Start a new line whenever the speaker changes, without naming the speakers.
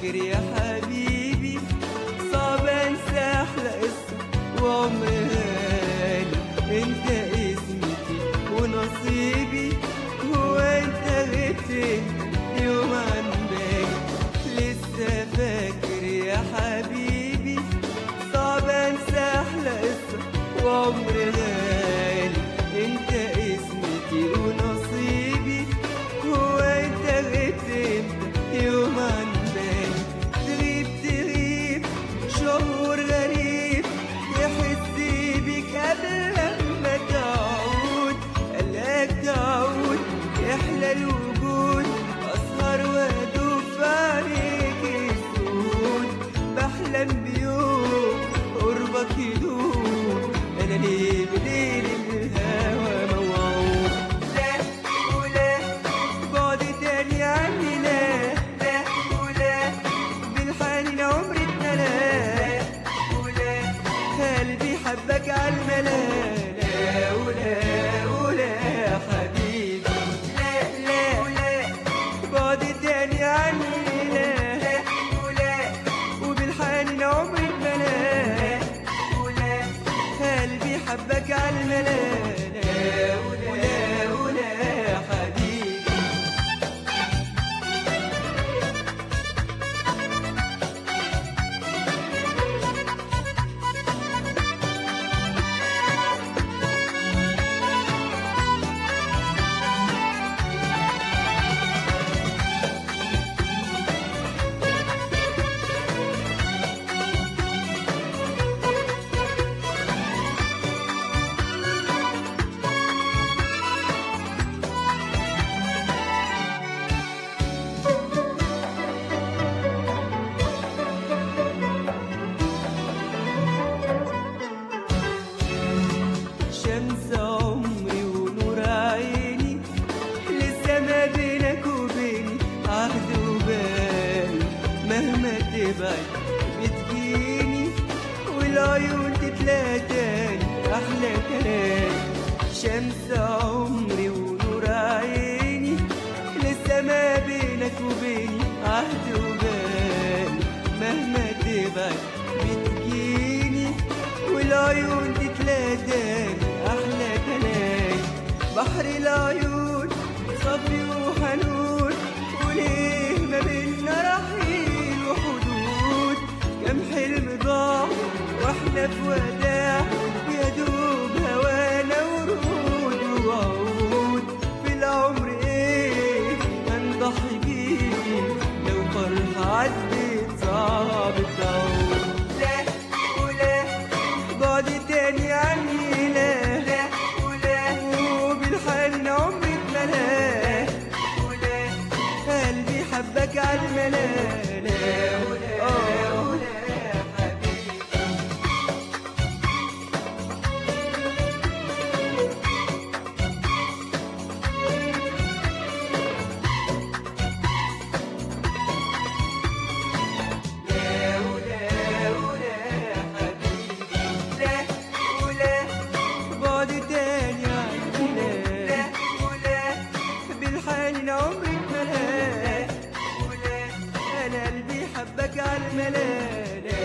فاكر يا حبيبي صعب انسى احلى قصه وعمر هاني انت اسمتي ونصيبي هو انت غبت انت يوم عن بالي لسه فاكر يا حبيبي صعب انسى احلى قصه وعمر غالي انت اسمتي ونصيبي هو انت غبت امتى يوم عن بالي تغيب تغيب شعور غريب يحس بيك قبل لما تعود قلقك تعود يحلى الوجود اسهر وادوب في عليك السود بحلم بيوم قربك يدوم انا ليه بليل الهوى موعود لا ولا بعد تاني عني لا لا ولا بالحنين عمري اتملا ولا قلبي حبك عالملا لا ولا ولا يا حبيبي لا لا ولا بعد تاني عني لا لا ولا وبالحنين عمري اتملا ولا قلبي حبك عالملا لا ولا ولا يا حبيبي شمس عمري ونور عيني لسه ما بينك وبيني عهد وبال مهما تبعد بتجيني والعيون تتلاقى تاني احلى كلام شمس عمري ونور عيني لسه ما بينك وبيني عهد وبال مهما تبعد بتجيني والعيون تتلاقى تاني احلى كلام بحر العيون صبري وحنون وليه ما بينا رحيل وحدود كم حلم ضاع واحنا في وداع يا دوب هوانا ورود وعود في العمر ايه هنضحي بيه لو فرحة عدت صعب تعود لا ولا بعد تاني عني لا لا ولا وبالحن عمري اتملا ولا قلبي حبك عالملا لا ولا ولا يا حبيبي لا ولا ولا يا حبيبي لا ولا بعد تاني عني لا لا ولا بالحنين عمري اتملا ولا انا قلبي حبك عالملا لا